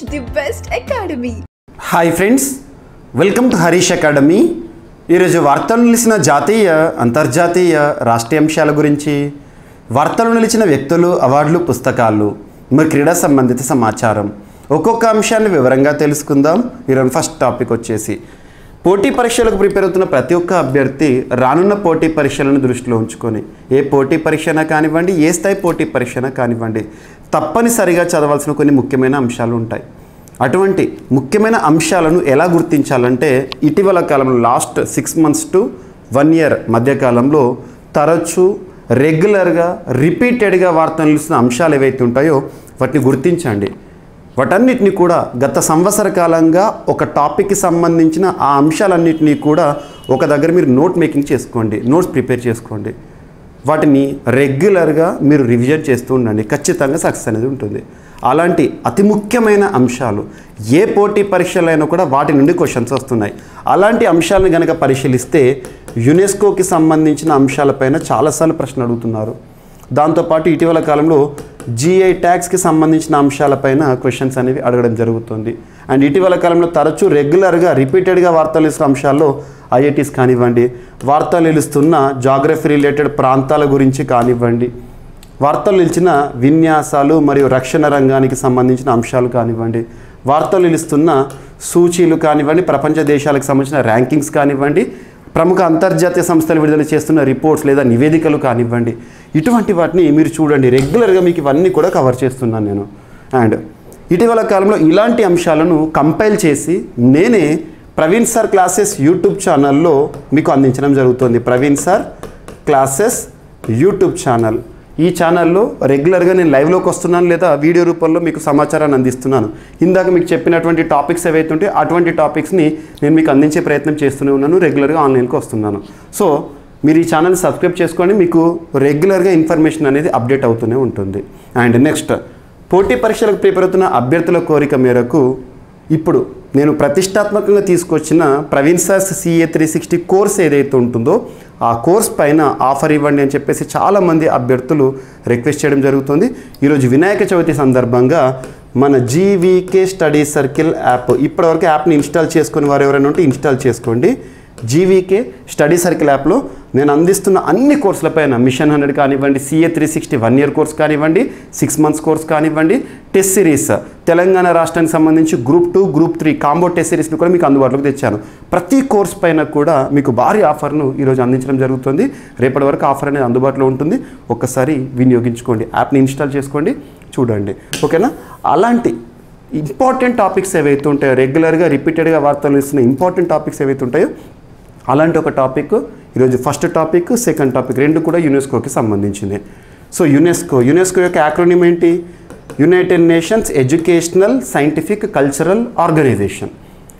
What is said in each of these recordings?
the best academy. Hi friends welcome to Harish academy ఈరోజు వార్తలు నిలిచిన జాతీయ అంతర్జాతీయ రాష్ట్రీయ అంశాల గురించి వార్తలు నిలిచిన వ్యక్తులు అవార్డులు పుస్తకాలు మరి క్రీడా సంబంధిత సమాచారం ఒక్కొక్క అంశాన్ని వివరంగా తెలుసుకుందాం ఈరోజు ఫస్ట్ టాపిక్ వచ్చేసి పోటీ పరీక్షలకు ప్రిపేర్ అవుతున్న ప్రతి ఒక్క అభ్యర్థి రానున్న పోటీ పరీక్షలను దృష్టిలో ఉంచుకొని ఏ పోటీ పరీక్షనా కానివ్వండి ఏ స్థాయి పోటీ పరీక్షనా కానివ్వండి తప్పనిసరిగా చదవాల్సిన కొన్ని ముఖ్యమైన అంశాలు ఉంటాయి అటువంటి ముఖ్యమైన అంశాలను ఎలా గుర్తించాలంటే ఇటీవల కాలంలో last six months to one year మధ్యకాలంలో తరచూ రెగ్యులర్గా రిపీటెడ్గా వార్తలు నిలుస్తున్న అంశాలు ఏవైతే ఉంటాయో వాటిని గుర్తించండి వాటన్నిటిని కూడా గత సంవత్సర కాలంగా ఒక టాపిక్కి సంబంధించిన ఆ అంశాలన్నింటినీ కూడా ఒక దగ్గర మీరు నోట్ మేకింగ్ చేసుకోండి నోట్స్ ప్రిపేర్ చేసుకోండి వాటిని రెగ్యులర్గా మీరు రివిజన్ చేస్తూ ఉండండి ఖచ్చితంగా సక్సెస్ అనేది ఉంటుంది అలాంటి అతి ముఖ్యమైన అంశాలు ఏ పోటీ పరీక్షలైనా కూడా వాటి నుండి క్వశ్చన్స్ వస్తున్నాయి అలాంటి అంశాలను కనుక పరిశీలిస్తే యునెస్కోకి సంబంధించిన అంశాలపైన చాలాసార్లు ప్రశ్న అడుగుతున్నారు దాంతోపాటు ఇటీవల కాలంలో జిఐ ట్యాక్స్కి సంబంధించిన అంశాలపైన క్వశ్చన్స్ అనేవి అడగడం జరుగుతుంది అండ్ ఇటీవల కాలంలో తరచూ రెగ్యులర్గా రిపీటెడ్గా వార్తలు ఇస్తున్న అంశాల్లో ఐఐటీస్ కానివ్వండి వార్తలు నిలుస్తున్న జాగ్రఫీ రిలేటెడ్ ప్రాంతాల గురించి కానివ్వండి వార్తలు నిలిచిన విన్యాసాలు మరియు రక్షణ రంగానికి సంబంధించిన అంశాలు కానివ్వండి వార్తలు నిలుస్తున్న సూచీలు కానివ్వండి ప్రపంచ దేశాలకు సంబంధించిన ర్యాంకింగ్స్ కానివ్వండి ప్రముఖ అంతర్జాతీయ సంస్థలు విడుదల చేస్తున్న రిపోర్ట్స్ లేదా నివేదికలు కానివ్వండి ఇటువంటి వాటిని మీరు చూడండి రెగ్యులర్గా మీకు ఇవన్నీ కూడా కవర్ చేస్తున్నాను నేను అండ్ ఇటీవల కాలంలో ఇలాంటి అంశాలను కంపైల్ చేసి నేనే ప్రవీణ్ సార్ క్లాసెస్ యూట్యూబ్ ఛానల్లో మీకు అందించడం జరుగుతుంది Praveen sir classes YouTube channel ఈ ఛానల్లో రెగ్యులర్గా నేను లైవ్లోకి వస్తున్నాను లేదా వీడియో రూపంలో మీకు సమాచారాన్ని అందిస్తున్నాను ఇందాక మీకు చెప్పినటువంటి టాపిక్స్ ఏవైతే ఉంటే అటువంటి టాపిక్స్ని నేను మీకు అందించే ప్రయత్నం చేస్తూనే ఉన్నాను రెగ్యులర్గా ఆన్లైన్కి వస్తున్నాను సో మీరు ఈ ఛానల్ సబ్స్క్రైబ్ చేసుకోండి మీకు రెగ్యులర్గా ఇన్ఫర్మేషన్ అనేది అప్డేట్ అవుతూనే ఉంటుంది అండ్ నెక్స్ట్ పోటీ పరీక్షలకు ప్రిపేర్ అవుతున్న అభ్యర్థుల కోరిక మేరకు ఇప్పుడు నేను ప్రతిష్టాత్మకంగా తీసుకొచ్చిన Praveen sir's CA three sixty course ఏదైతే ఉంటుందో ఆ కోర్స్ పైన ఆఫర్ ఇవ్వండి అని చెప్పేసి చాలామంది అభ్యర్థులు రిక్వెస్ట్ చేయడం జరుగుతుంది ఈరోజు వినాయక చవితి సందర్భంగా మన జీవీకే స్టడీ సర్కిల్ యాప్ ఇప్పటివరకు యాప్ని ఇన్స్టాల్ చేసుకుని వారు ఎవరైనా ఉంటే ఇన్స్టాల్ చేసుకోండి జీవీకే స్టడీ సర్కిల్ యాప్లో నేను అందిస్తున్న అన్ని కోర్సులపైన మిషన్ హండ్రెడ్ కానివ్వండి CA three sixty one year course కానివ్వండి సిక్స్ మంత్స్ కోర్స్ కానివ్వండి టెస్ట్ సిరీస్ తెలంగాణ రాష్ట్రానికి సంబంధించి group two group three combo test సిరీస్ని కూడా మీకు అందుబాటులోకి తెచ్చాను ప్రతి కోర్స్ పైన కూడా మీకు భారీ ఆఫర్ను ఈరోజు అందించడం జరుగుతుంది రేపటి వరకు ఆఫర్ అనేది అందుబాటులో ఉంటుంది ఒక్కసారి వినియోగించుకోండి యాప్ని ఇన్స్టాల్ చేసుకోండి చూడండి ఓకేనా అలాంటి ఇంపార్టెంట్ టాపిక్స్ ఏవైతే ఉంటాయో రెగ్యులర్గా రిపీటెడ్గా వార్తలు ఇస్తున్న ఇంపార్టెంట్ టాపిక్స్ ఏవైతే ఉంటాయో అలాంటి ఒక టాపిక్ ఈరోజు ఫస్ట్ టాపిక్ సెకండ్ టాపిక్ రెండు కూడా యునెస్కోకి సంబంధించింది సో యునెస్కో యునెస్కో యొక్క యాక్రోనిమ్ ఏంటి United Nations Educational Scientific Cultural Organization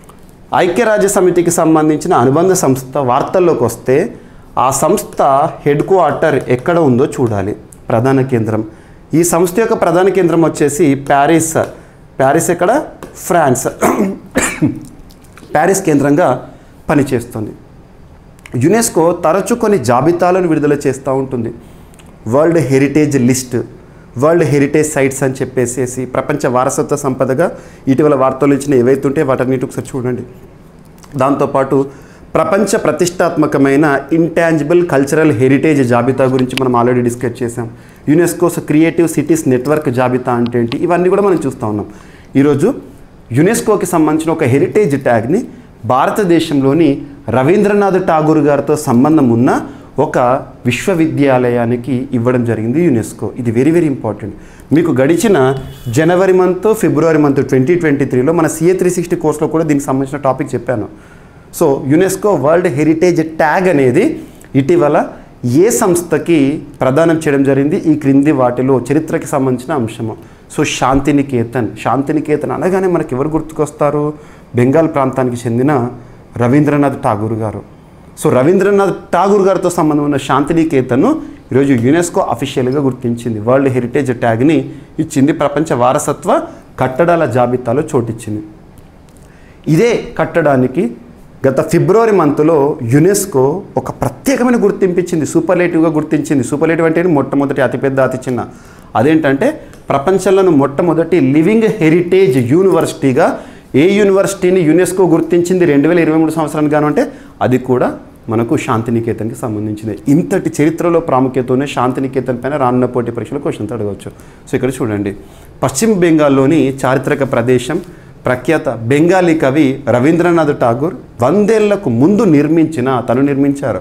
ఐక్యరాజ్య సమితికి సంబంధించిన అనుబంధ సంస్థ వార్తల్లోకి వస్తే ఆ సంస్థ హెడ్ క్వార్టర్ ఎక్కడ ఉందో చూడాలి ప్రధాన కేంద్రం ఈ సంస్థ యొక్క ప్రధాన కేంద్రం వచ్చేసి ప్యారిస్ ప్యారిస్ ఎక్కడ ఫ్రాన్స్ ప్యారిస్ కేంద్రంగా పనిచేస్తుంది యునెస్కో తరచు కొన్ని జాబితాలను విడుదల చేస్తూ ఉంటుంది world heritage list world heritage sites అని చెప్పేసి ప్రపంచ వారసత్వ సంపదగా ఇటీవల వార్తలు ఇచ్చిన ఏవైతే ఉంటే వాటన్నిటి ఒకసారి చూడండి దాంతోపాటు ప్రపంచ ప్రతిష్టాత్మకమైన ఇంటాంజిబుల్ కల్చరల్ హెరిటేజ్ జాబితా గురించి మనం ఆల్రెడీ డిస్కస్ చేసాం యునెస్కోస్ క్రియేటివ్ సిటీస్ నెట్వర్క్ జాబితా అంటే ఏంటి ఇవన్నీ కూడా మనం చూస్తూ ఉన్నాం ఈరోజు యునెస్కోకి సంబంధించిన ఒక హెరిటేజ్ ట్యాగ్ని భారతదేశంలోని రవీంద్రనాథ్ ఠాగూర్ గారితో సంబంధం ఉన్న ఒక విశ్వవిద్యాలయానికి ఇవ్వడం జరిగింది యునెస్కో ఇది వెరీ వెరీ ఇంపార్టెంట్ మీకు గడిచిన జనవరి మంత్ ఫిబ్రవరి మంత్ ట్వంటీ ట్వంటీ త్రీలో మన సిఏ త్రీ సిక్స్టీ కోర్స్లో కూడా దీనికి సంబంధించిన టాపిక్ చెప్పాను so UNESCO world heritage tag అనేది ఇటీవల ఏ సంస్థకి ప్రదానం చేయడం జరిగింది ఈ క్రింది వాటిలో చరిత్రకి సంబంధించిన అంశము సో శాంతినికేతన్ శాంతినికేతన్ అనగానే మనకి ఎవరు గుర్తుకొస్తారు బెంగాల్ ప్రాంతానికి చెందిన రవీంద్రనాథ్ ఠాగూర్ గారు సో రవీంద్రనాథ్ ఠాగూర్ గారితో సంబంధం ఉన్న శాంతినికేతన్ను ఈరోజు యునెస్కో అఫీషియల్గా గుర్తించింది వరల్డ్ హెరిటేజ్ ట్యాగ్ని ఇచ్చింది ప్రపంచ వారసత్వ కట్టడాల జాబితాలో చోటిచ్చింది ఇదే కట్టడానికి గత ఫిబ్రవరి మంత్లో యునెస్కో ఒక ప్రత్యేకమైన గుర్తింపు ఇచ్చింది సూపర్లేటివ్గా గుర్తించింది సూపర్లేటివ్ అంటే మొట్టమొదటి అతిపెద్ద అతి చిన్న అదేంటంటే ప్రపంచంలోని మొట్టమొదటి లివింగ్ హెరిటేజ్ యూనివర్సిటీగా ఏ యూనివర్సిటీని యునెస్కో గుర్తించింది రెండు వేల ఇరవై మూడు సంవత్సరానికి గాను అంటే అది కూడా మనకు శాంతినికేతన్కి సంబంధించింది ఇంతటి చరిత్రలో ప్రాముఖ్యత ఉన్న శాంతినికేతన్ పైన రానున్న పోటీ పరీక్షలో క్వశ్చన్స్ అడగవచ్చు సో ఇక్కడ చూడండి పశ్చిమ బెంగాల్లోని చారిత్రక ప్రదేశం ప్రఖ్యాత బెంగాలీ కవి రవీంద్రనాథ్ ఠాగూర్ వందేళ్లకు ముందు నిర్మించిన తను నిర్మించారు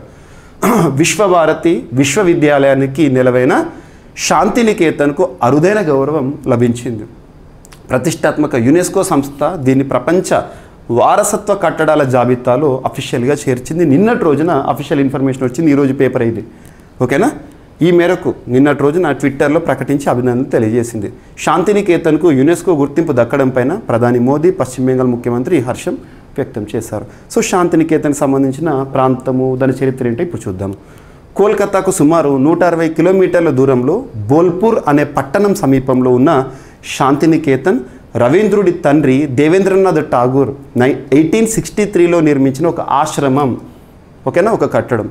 విశ్వభారతి విశ్వవిద్యాలయానికి నిలవైన శాంతినికేతన్కు అరుదైన గౌరవం లభించింది ప్రతిష్టాత్మక యునెస్కో సంస్థ దీన్ని ప్రపంచ వారసత్వ కట్టడాల జాబితాలో అఫీషియల్గా చేర్చింది నిన్నటి రోజున అఫీషియల్ ఇన్ఫర్మేషన్ వచ్చింది ఈరోజు పేపర్ ఇది ఓకేనా ఈ మేరకు నిన్నటి రోజున ట్విట్టర్లో ప్రకటించి అభినందనలు తెలియజేసింది శాంతినికేతన్కు యునెస్కో గుర్తింపు దక్కడం పైన ప్రధాని మోదీ పశ్చిమ బెంగాల్ ముఖ్యమంత్రి హర్షం వ్యక్తం చేశారు సో శాంతినికేతన్కి సంబంధించిన ప్రాంతము దాని చరిత్ర ఏంటో ఇప్పుడు చూద్దాం కోల్కతాకు సుమారు నూట అరవై కిలోమీటర్ల దూరంలో బోల్పూర్ అనే పట్టణం సమీపంలో ఉన్న శాంతినికేతన్ రవీంద్రుడి తండ్రి దేవేంద్రనాథ్ ఠాగూర్ నై ఎయిటీన్ సిక్స్టీ త్రీలో నిర్మించిన ఒక ఆశ్రమం ఓకేనా ఒక కట్టడం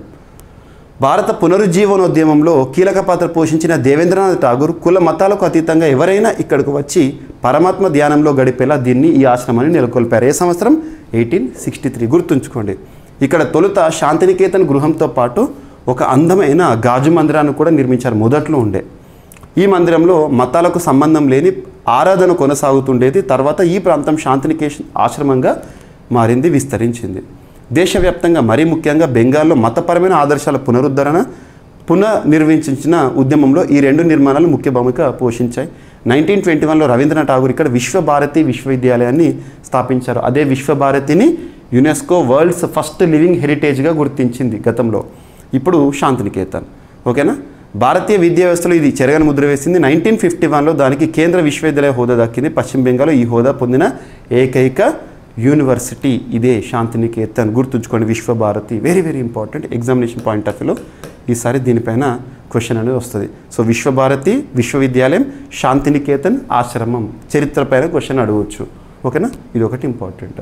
భారత పునరుజ్జీవనోద్యమంలో కీలక పాత్ర పోషించిన దేవేంద్రనాథ్ ఠాగూర్ కుల మతాలకు అతీతంగా ఎవరైనా ఇక్కడికి వచ్చి పరమాత్మ ధ్యానంలో గడిపేలా దీన్ని ఈ ఆశ్రమాన్ని నెలకొల్పారు ఏ సంవత్సరం ఎయిటీన్ సిక్స్టీ త్రీ గుర్తుంచుకోండి ఇక్కడ తొలుత శాంతినికేతన్ గృహంతో పాటు ఒక అందమైన గాజు మందిరాన్ని కూడా నిర్మించారు మొదట్లో ఉండే ఈ మందిరంలో మతాలకు సంబంధం లేని ఆరాధన కొనసాగుతుండేది తర్వాత ఈ ప్రాంతం శాంతినికేషన్ ఆశ్రమంగా మారింది విస్తరించింది దేశవ్యాప్తంగా మరీ ముఖ్యంగా బెంగాల్లో మతపరమైన ఆదర్శాల పునరుద్ధరణ పునర్నిర్వచించిన ఉద్యమంలో ఈ రెండు నిర్మాణాలు ముఖ్య భూమిక పోషించాయి నైన్టీన్ ట్వంటీ వన్లో రవీంద్రనాథ్ ఠాగూర్ ఇక్కడ విశ్వభారతి విశ్వవిద్యాలయాన్ని స్థాపించారు అదే విశ్వభారతిని యునెస్కో వరల్డ్స్ ఫస్ట్ లివింగ్ హెరిటేజ్గా గుర్తించింది గతంలో ఇప్పుడు శాంతినికేతన్ ఓకేనా భారతీయ విద్యా వ్యవస్థలో ఇది చెరగని ముద్ర వేసింది నైన్టీన్ ఫిఫ్టీ వన్లో దానికి కేంద్ర విశ్వవిద్యాలయ హోదా దక్కింది పశ్చిమ బెంగాల్లో ఈ హోదా పొందిన ఏకైక యూనివర్సిటీ ఇదే శాంతినికేతన్ గుర్తుంచుకోండి Visvabharati very very important examination point of వ్యూలో ఈసారి దీనిపైన క్వశ్చన్ అనేది వస్తుంది సో విశ్వభారతి విశ్వవిద్యాలయం శాంతినికేతన్ ఆశ్రమం చరిత్ర పైన క్వశ్చన్ అడగవచ్చు ఓకేనా ఇది ఒకటి ఇంపార్టెంట్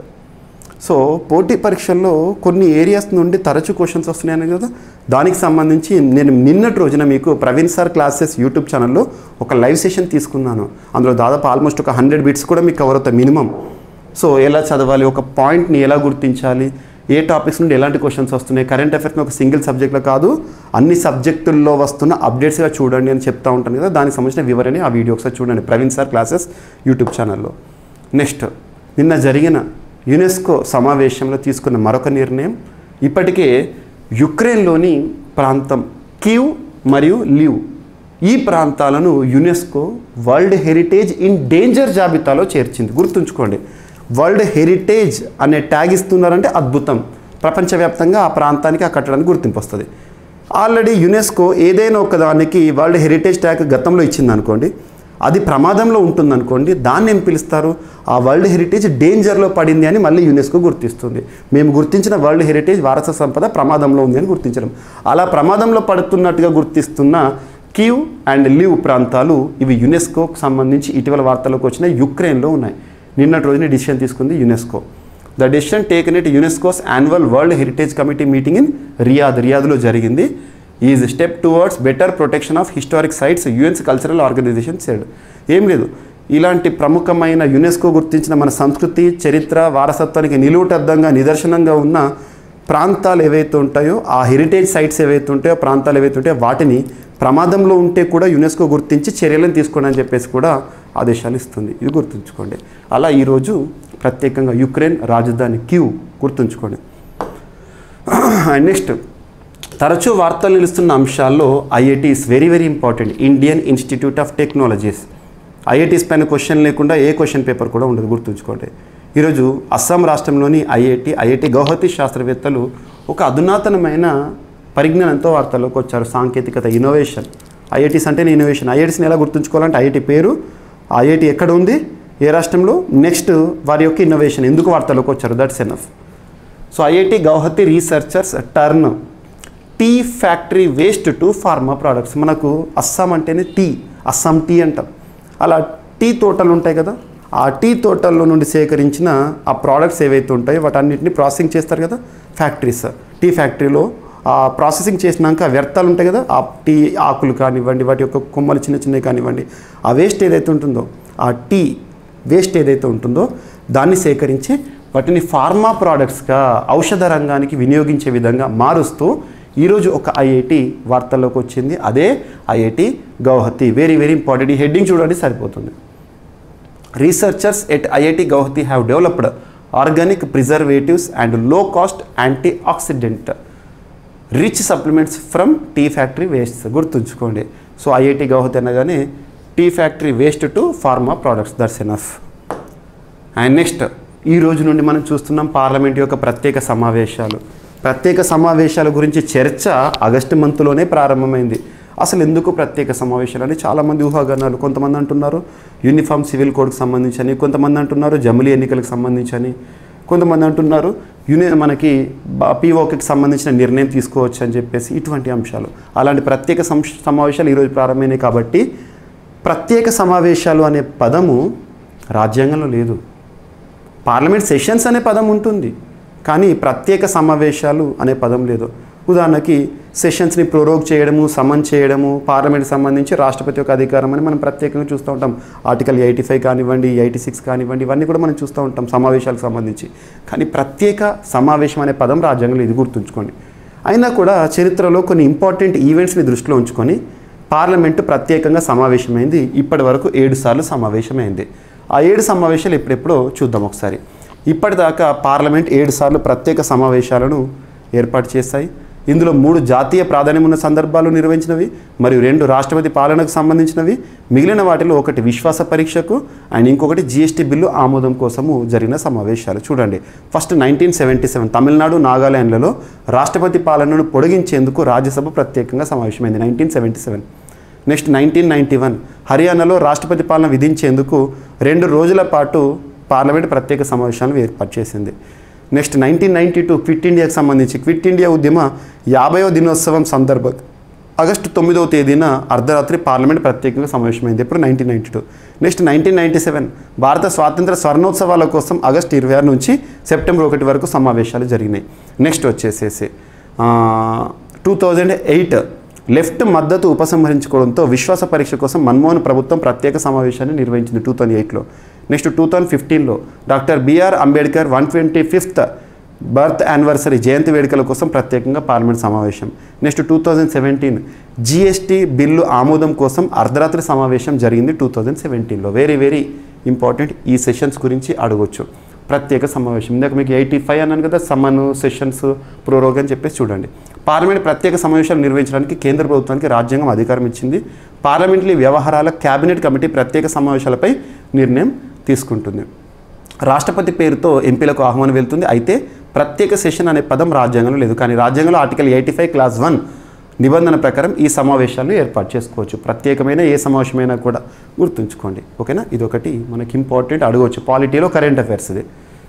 సో పోటీ పరీక్షల్లో కొన్ని ఏరియాస్ నుండి తరచు క్వశ్చన్స్ వస్తున్నాయని కదా దానికి సంబంధించి నేను నిన్నటి రోజున మీకు ప్రవీణ్ సార్ క్లాసెస్ యూట్యూబ్ ఛానల్లో ఒక లైవ్ సెషన్ తీసుకున్నాను అందులో దాదాపు ఆల్మోస్ట్ ఒక హండ్రెడ్ బిట్స్ కూడా మీకు కవర్ అవుతాయి మినిమం సో ఎలా చదవాలి ఒక పాయింట్ని ఎలా గుర్తించాలి ఏ టాపిక్స్ నుండి ఎలాంటి క్వశ్చన్స్ వస్తున్నాయి కరెంట్ అఫైర్స్ని ఒక సింగిల్ సబ్జెక్ట్లో కాదు అన్ని సబ్జెక్టుల్లో వస్తున్న అప్డేట్స్గా చూడండి అని చెప్తా ఉంటాను కదా దానికి సంబంధించిన వివరణ ఆ వీడియో ఒకసారి చూడండి ప్రవీణ్ సార్ క్లాసెస్ యూట్యూబ్ ఛానల్లో నెక్స్ట్ నిన్న జరిగిన యునెస్కో సమావేశంలో తీసుకున్న మరొక నిర్ణయం ఇప్పటికే యుక్రెయిన్లోని ప్రాంతం కీవ్ మరియు లివ్ ఈ ప్రాంతాలను UNESCO world heritage in danger జాబితాలో చేర్చింది గుర్తుంచుకోండి వరల్డ్ హెరిటేజ్ అనే ట్యాగ్ ఇస్తున్నారంటే అద్భుతం ప్రపంచవ్యాప్తంగా ఆ ప్రాంతానికి ఆ కట్టడానికి గుర్తింపు వస్తుంది ఆల్రెడీ యునెస్కో ఏదైనా ఒకదానికి వరల్డ్ హెరిటేజ్ ట్యాగ్ గతంలో ఇచ్చింది అనుకోండి అది ప్రమాదంలో ఉంటుందనుకోండి దాన్ని ఏం పిలుస్తారు ఆ వరల్డ్ హెరిటేజ్ డేంజర్లో పడింది అని మళ్ళీ యునెస్కో గుర్తిస్తుంది మేము గుర్తించిన వరల్డ్ హెరిటేజ్ వారస సంపద ప్రమాదంలో ఉంది అని గుర్తించడం అలా ప్రమాదంలో పడుతున్నట్టుగా గుర్తిస్తున్న కీవ్ అండ్ లివ్ ప్రాంతాలు ఇవి యునెస్కోకు సంబంధించి ఇటీవల వార్తల్లోకి వచ్చిన యుక్రెయిన్లో ఉన్నాయి నిన్నటి రోజున డిసిషన్ తీసుకుంది UNESCO the decision taken it UNESCO's annual world heritage committee meeting in Riyadh రియాద్లో జరిగింది is step towards better protection of historic sites UN's cultural organization said ఏం లేదు ఇలాంటి ప్రముఖమైన యునెస్కో గుర్తించిన మన సంస్కృతి చరిత్ర వారసత్వానికి నిలువుటద్దంగా నిదర్శనంగా ఉన్న ప్రాంతాలు ఏవైతే ఉంటాయో ఆ హెరిటేజ్ సైట్స్ ఏవైతే ఉంటాయో ప్రాంతాలు ఏవైతే ఉంటాయో వాటిని ప్రమాదంలో ఉంటే కూడా యునెస్కో గుర్తించి చర్యలను తీసుకోండి అని చెప్పేసి కూడా ఆదేశాలు ఇస్తుంది ఇది గుర్తుంచుకోండి అలా ఈరోజు ప్రత్యేకంగా యుక్రెయిన్ రాజధాని క్యూ గుర్తుంచుకోండి అండ్ నెక్స్ట్ తరచూ వార్తలు నిలుస్తున్న అంశాల్లో IITs very very important Indian Institute of Technologies IITs పైన క్వశ్చన్ లేకుండా ఏ క్వశ్చన్ పేపర్ కూడా ఉండదు గుర్తుంచుకోండి ఈరోజు అస్సాం రాష్ట్రంలోని ఐఐటి ఐఐటి గౌహతి శాస్త్రవేత్తలు ఒక అధునాతనమైన పరిజ్ఞానంతో వార్తల్లోకి వచ్చారు సాంకేతికత ఇన్నోవేషన్ ఐఐటీస్ అంటే ఇన్నోవేషన్ ఐఐటీస్ని ఎలా గుర్తుంచుకోవాలంటే ఐఐటి పేరు ఐఐటి ఎక్కడ ఉంది ఏ రాష్ట్రంలో నెక్స్ట్ వారి యొక్క ఇన్నోవేషన్ ఎందుకు వార్తల్లోకి వచ్చారు that's enough so IIT Guwahati researchers turn tea factory waste to pharma products మనకు అస్సాం అంటేనే టీ అస్సాం టీ అంటాం అలా టీ తోటలు ఉంటాయి కదా ఆ టీ తోటల్లో నుండి సేకరించిన ఆ ప్రోడక్ట్స్ ఏవైతే ఉంటాయో వాటన్నిటిని ప్రాసెసింగ్ చేస్తారు కదా ఫ్యాక్టరీస్ టీ ఫ్యాక్టరీలో ఆ ప్రాసెసింగ్ చేసినాక వ్యర్థాలు ఉంటాయి కదా ఆ టీ ఆకులు కానివ్వండి వాటి యొక్క కొమ్మలు చిన్న చిన్నవి కానివ్వండి ఆ వేస్ట్ ఏదైతే ఉంటుందో ఆ టీ వేస్ట్ ఏదైతే ఉంటుందో దాన్ని సేకరించి వాటిని ఫార్మా ప్రోడక్ట్స్గా ఔషధ రంగానికి వినియోగించే విధంగా మారుస్తూ ఈరోజు ఒక ఐఐటి వార్తల్లోకి వచ్చింది అదే IIT Guwahati very very important ఈ హెడ్డింగ్ చూడండి సరిపోతుంది researchers at IIT Guwahati have developed organic preservatives and low cost antioxidant rich supplements from tea factory waste గుర్తుంచుకోండి సో ఐఐటి గౌహతి అనగానే tea factory waste to pharma products that's enough and next ఈ రోజు నుండి మనం చూస్తున్నాం parliament యొక్క ప్రత్యేక సమావేశాలు ప్రత్యేక సమావేశాల గురించి చర్చ ఆగస్టు మంత్లోనే ప్రారంభమైంది అసలు ఎందుకు ప్రత్యేక సమావేశాలు అని చాలామంది ఊహాగానాలు కొంతమంది అంటున్నారు యూనిఫామ్ సివిల్ కోడ్కి సంబంధించని కొంతమంది అంటున్నారు జమిలీ ఎన్నికలకు సంబంధించని కొంతమంది అంటున్నారు యూని మనకి పీఓకి సంబంధించిన నిర్ణయం తీసుకోవచ్చు అని చెప్పేసి ఇటువంటి అంశాలు అలాంటి ప్రత్యేక సం- సమావేశాలు ఈరోజు ప్రారంభమైనాయి కాబట్టి ప్రత్యేక సమావేశాలు అనే పదము రాజ్యాంగంలో లేదు పార్లమెంట్ సెషన్స్ అనే పదం ఉంటుంది కానీ ప్రత్యేక సమావేశాలు అనే పదం లేదు ఉదాహరణకి సెషన్స్ని ప్రోరోగ్ చేయడము సమన్ చేయడము పార్లమెంట్కి సంబంధించి రాష్ట్రపతి యొక్క అధికారం అని మనం ప్రత్యేకంగా చూస్తూ ఉంటాం ఆర్టికల్ ఎయిటీ ఫైవ్ కానివ్వండి ఎయిటీ సిక్స్ కానివ్వండి ఇవన్నీ కూడా మనం చూస్తూ ఉంటాం సమావేశాలకు సంబంధించి కానీ ప్రత్యేక సమావేశం అనే పదం రాజ్యాంగంలో ఇది గుర్తుంచుకోండి అయినా కూడా చరిత్రలో కొన్ని ఇంపార్టెంట్ ఈవెంట్స్ని దృష్టిలో ఉంచుకొని పార్లమెంటు ప్రత్యేకంగా సమావేశమైంది ఇప్పటి వరకు ఏడు సార్లు సమావేశమైంది ఆ ఏడు సమావేశాలు ఎప్పుడెప్పుడో చూద్దాం ఒకసారి ఇప్పటిదాకా పార్లమెంట్ ఏడు సార్లు ప్రత్యేక సమావేశాలను ఏర్పాటు చేశాయి ఇందులో మూడు జాతీయ ప్రాధాన్యం ఉన్న సందర్భాలు నిర్వహించినవి మరియు రెండు రాష్ట్రపతి పాలనకు సంబంధించినవి మిగిలిన వాటిలో ఒకటి విశ్వాస పరీక్షకు అండ్ ఇంకొకటి జిఎస్టీ బిల్లు ఆమోదం కోసము జరిగిన సమావేశాలు చూడండి first nineteen seventy seven Tamil Nadu నాగాలాండ్లలో రాష్ట్రపతి పాలనను పొడిగించేందుకు రాజ్యసభ ప్రత్యేకంగా సమావేశమైంది nineteen seventy seven next nineteen ninety one హర్యానాలో రాష్ట్రపతి పాలన విధించేందుకు రెండు రోజుల పాటు పార్లమెంట్ ప్రత్యేక సమావేశాలను ఏర్పాటు చేసింది next nineteen ninety two quit ఇండియాకి సంబంధించి క్విట్ ఇండియా ఉద్యమ యాభైవ దినోత్సవం సందర్భ ఆగస్టు తొమ్మిదవ తేదీన అర్ధరాత్రి పార్లమెంట్ ప్రత్యేకంగా సమావేశమైంది ఇప్పుడు nineteen ninety two next nineteen ninety seven భారత స్వాతంత్ర స్వర్ణోత్సవాల కోసం ఆగస్టు ఇరవై ఆరు నుంచి సెప్టెంబర్ ఒకటి వరకు సమావేశాలు జరిగినాయి నెక్స్ట్ వచ్చేసేసి టూ థౌజండ్ ఎయిట్ లెఫ్ట్ మద్దతు ఉపసంహరించుకోవడంతో విశ్వాస పరీక్ష కోసం మన్మోహన్ ప్రభుత్వం ప్రత్యేక సమావేశాన్ని నిర్వహించింది టూ థౌజండ్ ఎయిట్లో నెక్స్ట్ టూ థౌజండ్ ఫిఫ్టీన్లో doctor BR Ambedkar one twenty fifth birth anniversary జయంతి వేడుకల కోసం ప్రత్యేకంగా పార్లమెంట్ సమావేశం next two thousand seventeen GST bill ఆమోదం కోసం అర్ధరాత్రి సమావేశం జరిగింది టూ థౌజండ్ సెవెంటీన్లో వెరీ వెరీ ఇంపార్టెంట్ ఈ సెషన్స్ గురించి అడగొచ్చు ప్రత్యేక సమావేశం ఇందాక మీకు ఎయిటీ ఫైవ్ అన్నాను కదా సమ్మన్ సెషన్స్ ప్రోరోగ్ అని చెప్పేసి చూడండి పార్లమెంట్ ప్రత్యేక సమావేశాలు నిర్వహించడానికి కేంద్ర ప్రభుత్వానికి రాజ్యాంగం అధికారం ఇచ్చింది పార్లమెంటరీ వ్యవహారాల కేబినెట్ కమిటీ ప్రత్యేక సమావేశాలపై నిర్ణయం తీసుకుంటుంది రాష్ట్రపతి పేరుతో ఎంపీలకు ఆహ్వానం వెళ్తుంది అయితే ప్రత్యేక సెషన్ అనే పదం రాజ్యాంగంలో లేదు కానీ రాజ్యాంగంలో article eighty five clause one నిబంధన ప్రకారం ఈ సమావేశాలను ఏర్పాటు చేసుకోవచ్చు ప్రత్యేకమైన ఏ సమావేశమైనా కూడా గుర్తుంచుకోండి ఓకేనా ఇది ఒకటి మనకి ఇంపార్టెంట్ అడగవచ్చు పాలిటీలో కరెంట్ అఫైర్స్ ఇది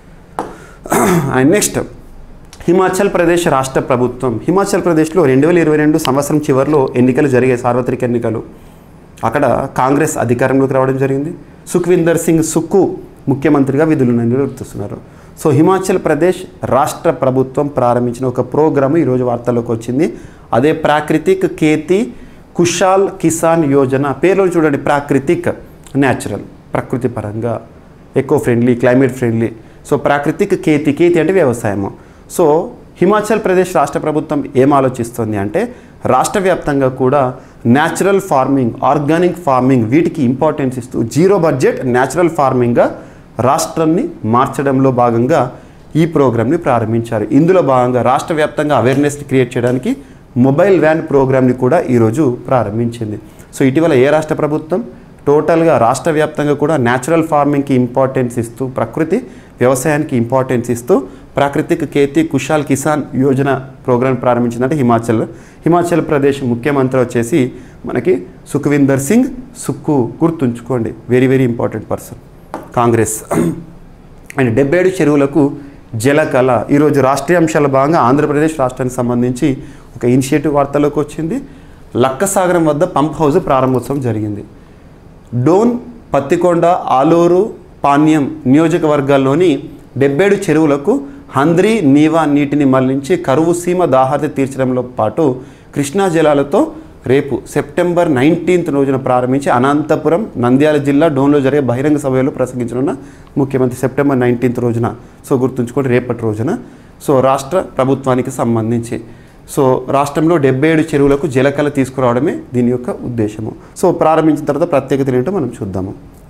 అండ్ నెక్స్ట్ హిమాచల్ ప్రదేశ్ రాష్ట్ర ప్రభుత్వం హిమాచల్ ప్రదేశ్లో రెండు వేల ఇరవై రెండు సంవత్సరం చివరిలో ఎన్నికలు జరిగాయి సార్వత్రిక ఎన్నికలు అక్కడ కాంగ్రెస్ అధికారంలోకి రావడం జరిగింది సుఖ్విందర్ సింగ్ సుక్కు ముఖ్యమంత్రిగా విధులు నిర్వర్తిస్తున్నారు సో హిమాచల్ ప్రదేశ్ రాష్ట్ర ప్రభుత్వం ప్రారంభించిన ఒక ప్రోగ్రాము ఈరోజు వార్తల్లోకి వచ్చింది అదే ప్రాకృతిక్ కేతి కుషాల్ కిసాన్ యోజన పేర్లో చూడండి ప్రాకృతిక్ న్యాచురల్ ప్రకృతి పరంగా eco friendly climate friendly so Prakritik Kheti Kheti అంటే వ్యవసాయము సో హిమాచల్ ప్రదేశ్ రాష్ట్ర ప్రభుత్వం ఏం ఆలోచిస్తుంది అంటే రాష్ట్ర వ్యాప్తంగా కూడా న్యాచురల్ ఫార్మింగ్ ఆర్గానిక్ ఫార్మింగ్ వీటికి ఇంపార్టెన్స్ ఇస్తూ జీరో బడ్జెట్ న్యాచురల్ ఫార్మింగ్గా రాష్ట్రాన్ని మార్చడంలో భాగంగా ఈ ప్రోగ్రామ్ని ప్రారంభించారు ఇందులో భాగంగా రాష్ట్ర వ్యాప్తంగా అవేర్నెస్ని క్రియేట్ చేయడానికి మొబైల్ వ్యాన్ ప్రోగ్రామ్ని కూడా ఈరోజు ప్రారంభించింది సో ఇటీవల ఏ రాష్ట్ర ప్రభుత్వం టోటల్గా రాష్ట్ర వ్యాప్తంగా కూడా న్యాచురల్ ఫార్మింగ్కి ఇంపార్టెన్స్ ఇస్తూ ప్రకృతి వ్యవసాయానికి ఇంపార్టెన్స్ ఇస్తూ ప్రాకృతిక కేతి కుషాల్ కిసాన్ యోజన ప్రోగ్రాం ప్రారంభించిందంటే హిమాచల్ హిమాచల్ ప్రదేశ్ ముఖ్యమంత్రి వచ్చేసి మనకి సుఖ్విందర్ సింగ్ సుక్కు గుర్తుంచుకోండి very very important person Congress and డెబ్బై ఏడు చెరువులకు జలకళ ఈరోజు రాష్ట్రీయ అంశాల భాగంగా ఆంధ్రప్రదేశ్ రాష్ట్రానికి సంబంధించి ఒక ఇనిషియేటివ్ వార్తలోకి వచ్చింది లక్కసాగరం వద్ద పంప్ హౌస్ ప్రారంభోత్సవం జరిగింది డోన్ పత్తికొండ ఆలూరు పాణ్యం నియోజకవర్గాల్లోని డెబ్బేడు చెరువులకు హంద్రి నీవా నీటిని మళ్లించి కరువు సీమ దాహార్తి తీర్చడంలో పాటు కృష్ణా జలాలతో రేపు సెప్టెంబర్ నైన్టీన్త్ రోజున ప్రారంభించి అనంతపురం నంద్యాల జిల్లా డోన్లో జరిగే బహిరంగ సభలో ప్రసంగించనున్న ముఖ్యమంత్రి సెప్టెంబర్ నైన్టీన్త్ రోజున సో గుర్తుంచుకోండి రేపటి రోజున సో రాష్ట్ర ప్రభుత్వానికి సంబంధించి సో రాష్ట్రంలో డెబ్బై ఏడు చెరువులకు జలకళ తీసుకురావడమే దీని యొక్క ఉద్దేశము సో ప్రారంభించిన తర్వాత ప్రత్యేకతలు ఏంటో మనం చూద్దాము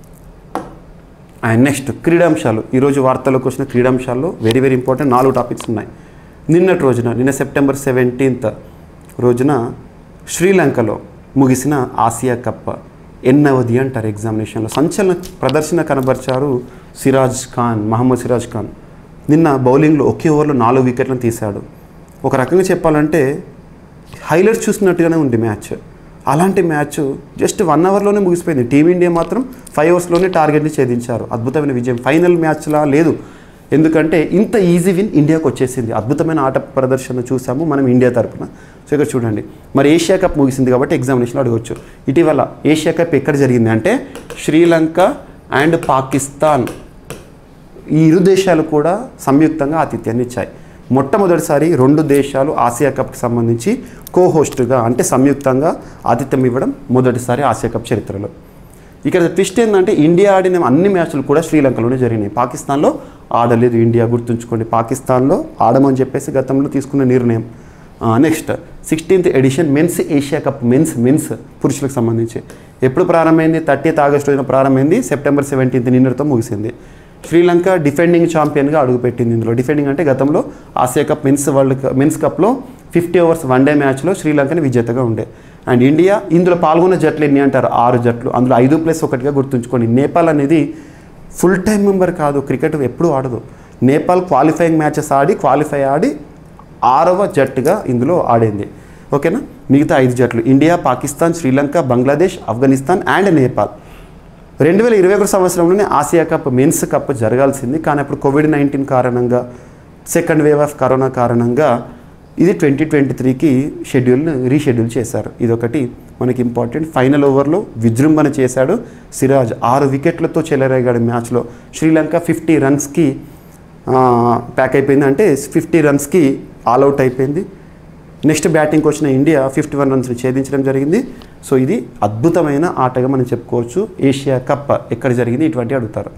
అండ్ నెక్స్ట్ క్రీడాంశాలు ఈరోజు వార్తల్లోకి వచ్చిన క్రీడాంశాల్లో వెరీ వెరీ ఇంపార్టెంట్ నాలుగు టాపిక్స్ ఉన్నాయి నిన్నటి రోజున నిన్న సెప్టెంబర్ సెవెంటీన్త్ రోజున శ్రీలంకలో ముగిసిన ఆసియా కప్ ఎన్నవది అంటారు ఎగ్జామినేషన్లో సంచలన ప్రదర్శన కనబరిచారు సిరాజ్ ఖాన్ మహమ్మద్ సిరాజ్ ఖాన్ నిన్న బౌలింగ్లో ఒకే ఓవర్లో నాలుగు వికెట్లను తీశాడు ఒక రకంగా చెప్పాలంటే హైలైట్స్ చూసినట్టుగానే ఉంది మ్యాచ్ అలాంటి మ్యాచ్ జస్ట్ వన్ అవర్లోనే ముగిసిపోయింది టీమిండియా మాత్రం ఫైవ్ అవర్స్లోనే టార్గెట్ని ఛేదించారు అద్భుతమైన విజయం ఫైనల్ మ్యాచ్లా లేదు ఎందుకంటే ఇంత ఈజీ విన్ ఇండియాకు వచ్చేసింది అద్భుతమైన ఆట ప్రదర్శన చూసాము మనం ఇండియా తరపున సో ఇక్కడ చూడండి మరి ఏషియా కప్ ముగిసింది కాబట్టి ఎగ్జామినేషన్లో అడగవచ్చు ఇటీవల ఏషియా కప్ ఎక్కడ జరిగింది అంటే శ్రీలంక అండ్ పాకిస్తాన్ ఈ ఇరు దేశాలు కూడా సంయుక్తంగా ఆతిథ్యాన్ని ఇచ్చాయి మొట్టమొదటిసారి రెండు దేశాలు ఆసియా కప్కి సంబంధించి కో హోస్ట్గా అంటే సంయుక్తంగా ఆతిథ్యం ఇవ్వడం మొదటిసారి ఆసియా కప్ చరిత్రలో ఇక్కడ ట్విస్ట్ ఏంటంటే ఇండియా ఆడిన అన్ని మ్యాచ్లు కూడా శ్రీలంకలోనే జరిగినాయి పాకిస్తాన్లో ఆడలేదు ఇండియా గుర్తుంచుకోండి పాకిస్తాన్లో ఆడమని చెప్పేసి గతంలో తీసుకున్న నిర్ణయం next sixteenth edition men's Asia cup men's men's పురుషులకు సంబంధించి ఎప్పుడు ప్రారంభమైంది థర్టీత్ ఆగస్టు రోజున ప్రారంభమైంది సెప్టెంబర్ సెవెంటీన్త్ నిన్నటితో ముగిసింది శ్రీలంక డిఫెండింగ్ ఛాంపియన్గా అడుగుపెట్టింది ఇందులో డిఫెండింగ్ అంటే గతంలో Asia cup men's world cup men's కప్లో ఫిఫ్టీ ఓవర్స్ వన్ డే మ్యాచ్లో శ్రీలంకని విజేతగా ఉండే అండ్ ఇండియా ఇందులో పాల్గొన్న జట్లు ఎన్ని అంటారు ఆరు జట్లు అందులో ఐదు ప్లస్ ఒకటిగా గుర్తుంచుకోండి నేపాల్ అనేది ఫుల్ టైం మెంబర్ కాదు క్రికెట్ ఎప్పుడూ ఆడదు నేపాల్ క్వాలిఫైయింగ్ మ్యాచెస్ ఆడి క్వాలిఫై ఆడి ఆరవ జట్టుగా ఇందులో ఆడింది ఓకేనా మిగతా ఐదు జట్లు ఇండియా పాకిస్తాన్ శ్రీలంక బంగ్లాదేశ్ ఆఫ్ఘనిస్తాన్ అండ్ నేపాల్ రెండు వేల ఇరవై ఒకటి సంవత్సరంలోనే ఆసియా కప్ మెన్స్ కప్ జరగాల్సింది కానీ అప్పుడు కోవిడ్ నైన్టీన్ కారణంగా సెకండ్ వేవ్ ఆఫ్ కరోనా కారణంగా ఇది ట్వంటీ ట్వంటీ త్రీకి షెడ్యూల్ని రీషెడ్యూల్ చేశారు ఇదొకటి మనకి ఇంపార్టెంట్ ఫైనల్ ఓవర్లో విజృంభణ చేశాడు సిరాజ్ ఆరు వికెట్లతో చెలరేగాడు మ్యాచ్లో శ్రీలంక ఫిఫ్టీ రన్స్కి ప్యాక్ అయిపోయింది అంటే ఫిఫ్టీ రన్స్కి ఆల్అవుట్ అయిపోయింది నెక్స్ట్ బ్యాటింగ్కి వచ్చిన ఇండియా ఫిఫ్టీ వన్ రన్స్ని ఛేదించడం జరిగింది సో ఇది అద్భుతమైన ఆటగా మనం చెప్పుకోవచ్చు ఏషియా కప్ ఎక్కడ జరిగింది ఇటువంటి అడుగుతారు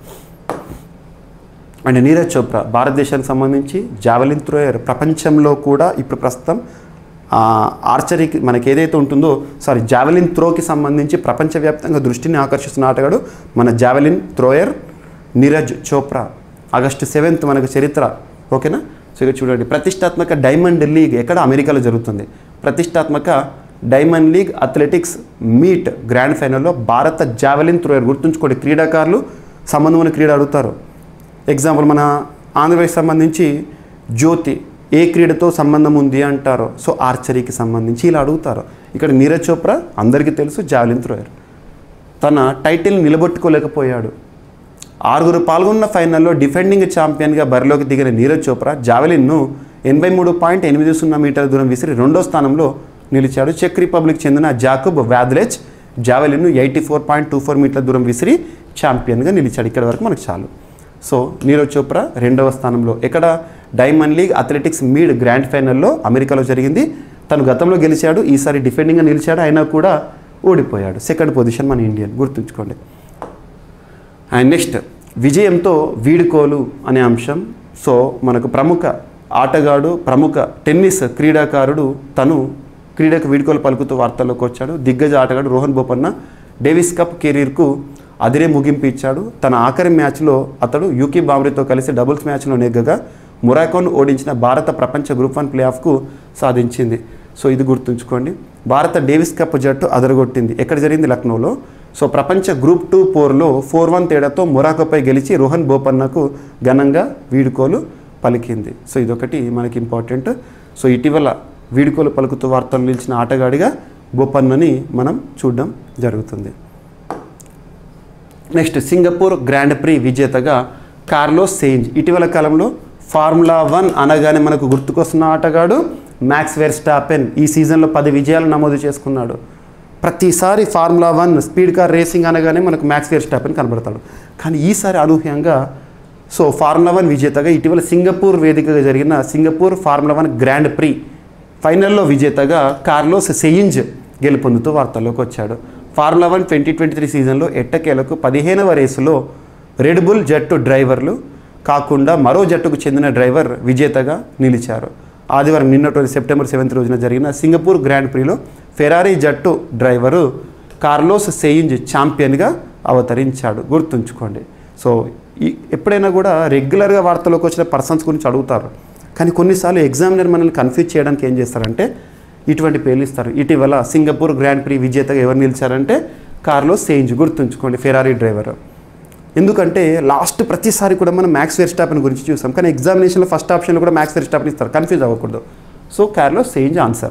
అండ్ నీరజ్ చోప్రా భారతదేశానికి సంబంధించి జావలిన్ త్రోయర్ ప్రపంచంలో కూడా ఇప్పుడు ప్రస్తుతం ఆర్చరీకి మనకి ఏదైతే ఉంటుందో సారీ జావలిన్ త్రోకి సంబంధించి ప్రపంచవ్యాప్తంగా దృష్టిని ఆకర్షిస్తున్న ఆటగాడు మన javelin thrower Neeraj Chopra August seventh మనకు చరిత్ర ఓకేనా సో ఇక్కడ చూడండి ప్రతిష్టాత్మక డైమండ్ లీగ్ ఎక్కడ అమెరికాలో జరుగుతుంది ప్రతిష్టాత్మక diamond league athletics meet grand ఫైనల్లో భారత జావెలిన్ త్రోయర్ గుర్తుంచుకోండి క్రీడాకారులు సంబంధం ఉన్న క్రీడ అడుగుతారు ఎగ్జాంపుల్ మన ఆంధ్రప్రదేశ్ సంబంధించి జ్యోతి ఏ క్రీడతో సంబంధం ఉంది అంటారో సో ఆర్చరీకి సంబంధించి ఇలా అడుగుతారు ఇక్కడ నీరజ్ చోప్రా అందరికీ తెలుసు జావెలిన్ త్రోయర్ తన టైటిల్ నిలబెట్టుకోలేకపోయాడు ఆరుగురు పాల్గొన్న ఫైనల్లో డిఫెండింగ్ ఛాంపియన్గా బరిలోకి దిగిన నీరజ్ చోప్రా జావెలిన్ను ఎనభై మూడు పాయింట్ ఎనిమిది సున్నా మీటర్ల దూరం విసిరి రెండో స్థానంలో నిలిచాడు చెక్ రిపబ్లిక్ చెందిన జాకబ్ వ్యాద్లెచ్ జావెలిన్ను eighty four point two four మీటర్ల దూరం విసిరి ఛాంపియన్గా నిలిచాడు ఇక్కడ వరకు మనకు చాలు సో నీరజ్ చోప్రా రెండవ స్థానంలో ఎక్కడ diamond league athletics meet grand ఫైనల్లో అమెరికాలో జరిగింది తను గతంలో గెలిచాడు ఈసారి డిఫెండింగ్గా నిలిచాడు అయినా కూడా ఓడిపోయాడు సెకండ్ పొజిషన్ మన ఇండియన్ గుర్తుంచుకోండి అండ్ నెక్స్ట్ విజయంతో వీడుకోలు అనే అంశం సో మనకు ప్రముఖ ఆటగాడు ప్రముఖ టెన్నిస్ క్రీడాకారుడు తను క్రీడకు వీడుకోలు పలుకుతూ వార్తల్లోకి వచ్చాడు దిగ్గజ ఆటగాడు రోహన్ బోపన్న డేవిస్ కప్ కెరీర్కు అదిరే ముగింపు ఇచ్చాడు తన ఆఖరి మ్యాచ్లో అతడు యూకీ బామ్రీతో కలిసి డబుల్స్ మ్యాచ్లో నెగ్గగా మొరాకోను ఓడించిన భారత ప్రపంచ గ్రూప్ వన్ ప్లే ఆఫ్కు సాధించింది సో ఇది గుర్తుంచుకోండి భారత డేవిస్ కప్ జట్టు అదరగొట్టింది ఎక్కడ జరిగింది లక్నోలో సో ప్రపంచ గ్రూప్ టూ పోర్లో ఫోర్ వన్ తేడాతో మొరాకోపై గెలిచి రోహన్ బోపన్నకు ఘనంగా వీడుకోలు పలికింది సో ఇదొకటి మనకి ఇంపార్టెంట్ సో ఇటీవల వీడుకోలు పలుకుతూ వార్తలు నిలిచిన ఆటగాడిగా బోపన్నని మనం చూడడం జరుగుతుంది నెక్స్ట్ సింగపూర్ గ్రాండ్ ప్రీ విజేతగా కార్లోస్ సేంజ్ ఇటీవల కాలంలో ఫార్ములా వన్ అనగానే మనకు గుర్తుకొస్తున్న ఆటగాడు మ్యాక్స్ వెర్స్టాపెన్ ఈ సీజన్లో పది విజయాలు నమోదు చేసుకున్నాడు ప్రతిసారి formula one speed car racing అనగానే మనకు మ్యాక్స్ వెర్స్టాపెన్ కనబడతాడు కానీ ఈసారి అనూహ్యంగా సో ఫార్ములా వన్ విజేతగా ఇటీవల సింగపూర్ వేదికగా జరిగిన Singapore formula one grand prix ఫైనల్లో విజేతగా కార్లోస్ సెయింజ్ గెలుపొందుతూ వార్తల్లోకి వచ్చాడు formula one twenty twenty three సీజన్లో ఎట్టకేలకు పదిహేనవ రేసులో రెడ్ బుల్ జట్టు డ్రైవర్లు కాకుండా మరో జట్టుకు చెందిన డ్రైవర్ విజేతగా నిలిచారు ఆదివారం నిన్నటి సెప్టెంబర్ సెవెంత్ రోజున జరిగిన సింగపూర్ గ్రాండ్ ప్రీలో ఫెరారీ జట్టు డ్రైవరు కార్లోస్ సెయింజ్ ఛాంపియన్గా అవతరించాడు గుర్తుంచుకోండి సో ఈ ఎప్పుడైనా కూడా రెగ్యులర్గా వార్తలోకి వచ్చిన పర్సన్స్ గురించి అడుగుతారు కానీ కొన్నిసార్లు ఎగ్జామినర్ మనల్ని కన్ఫ్యూజ్ చేయడానికి ఏం చేస్తారంటే ఇటువంటి పేర్లు ఇస్తారు ఇటీవల సింగపూర్ గ్రాండ్ ప్రీ విజేతగా ఎవరు నిలిచారంటే కార్లోస్ సెయింజ్ గుర్తుంచుకోండి ఫెరారీ డ్రైవర్ ఎందుకంటే లాస్ట్ ప్రతిసారి కూడా మనం మ్యాక్స్ వెర్స్టాపెన్ గురించి చూసాం కానీ ఎగ్జామినేషన్లో ఫస్ట్ ఆప్షన్లో కూడా మ్యాక్స్ వెర్స్టాపెన్ ఇస్తారు కన్ఫ్యూజ్ అవ్వకూడదు so Carlos Sainz answer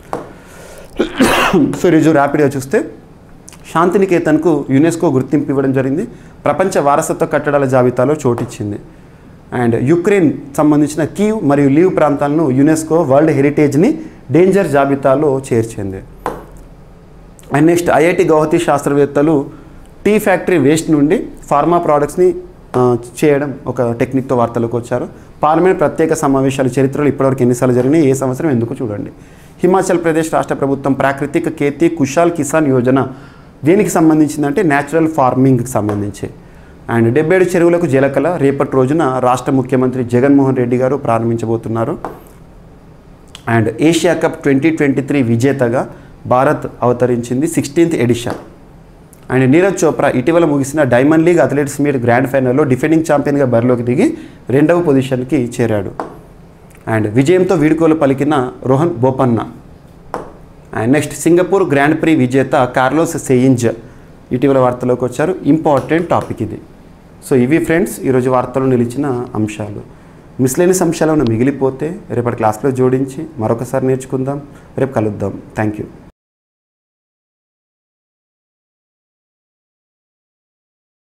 so ఈరోజు ర్యాపిడ్గా చూస్తే శాంతినికేతన్కు యునెస్కో గుర్తింపు ఇవ్వడం జరిగింది ప్రపంచ వారసత్వ కట్టడాల జాబితాలో చోటిచ్చింది అండ్ యుక్రెయిన్ సంబంధించిన కీవ్ మరియు లీవ్ ప్రాంతాలను యునెస్కో వరల్డ్ హెరిటేజ్ని డేంజర్ జాబితాలో చేర్చింది అండ్ నెక్స్ట్ ఐఐటి గౌహతి శాస్త్రవేత్తలు టీ ఫ్యాక్టరీ వేస్ట్ నుండి ఫార్మా ప్రోడక్ట్స్ని ఆ, చేయడం ఒక టెక్నిక్తో వార్తలకు వచ్చారు పార్లమెంట్ ప్రత్యేక సమావేశాల చరిత్రలో ఇప్పటివరకు ఎన్నిసార్లు జరిగినాయి ఏ సంవత్సరం ఎందుకు చూడండి హిమాచల్ ప్రదేశ్ రాష్ట్ర ప్రభుత్వం ప్రాకృతిక కేతి కుషాల్ కిసాన్ యోజన దేనికి సంబంధించిందంటే న్యాచురల్ ఫార్మింగ్కి సంబంధించి అండ్ డెబ్బై ఏడు చెరువులకు జలకళ రేపటి రోజున రాష్ట్ర ముఖ్యమంత్రి జగన్మోహన్ రెడ్డి గారు ప్రారంభించబోతున్నారు and Asia cup twenty twenty three విజేతగా భారత్ అవతరించింది sixteenth edition and Neeraj Chopra ఇటీవల ముగిసిన diamond league athletics meet grand ఫైనల్లో డిఫెండింగ్ ఛాంపియన్గా బరిలోకి దిగి రెండవ పొజిషన్కి చేరాడు అండ్ విజయంతో వీడుకోలు పలికిన Rohan Bopanna and next Singapore grand prix విజేత కార్లోస్ సెయింజ్ ఇటీవల వార్తలోకి వచ్చారు ఇంపార్టెంట్ టాపిక్ ఇది సో ఇవి ఫ్రెండ్స్ ఈరోజు వార్తలు నిలిచిన అంశాలు మిస్లేనియస్ అంశాలు ఏమైనా మిగిలిపోతే రేపటి క్లాస్లో జోడించి మరొకసారి నేర్చుకుందాం రేపు కలుద్దాం థ్యాంక్ యూ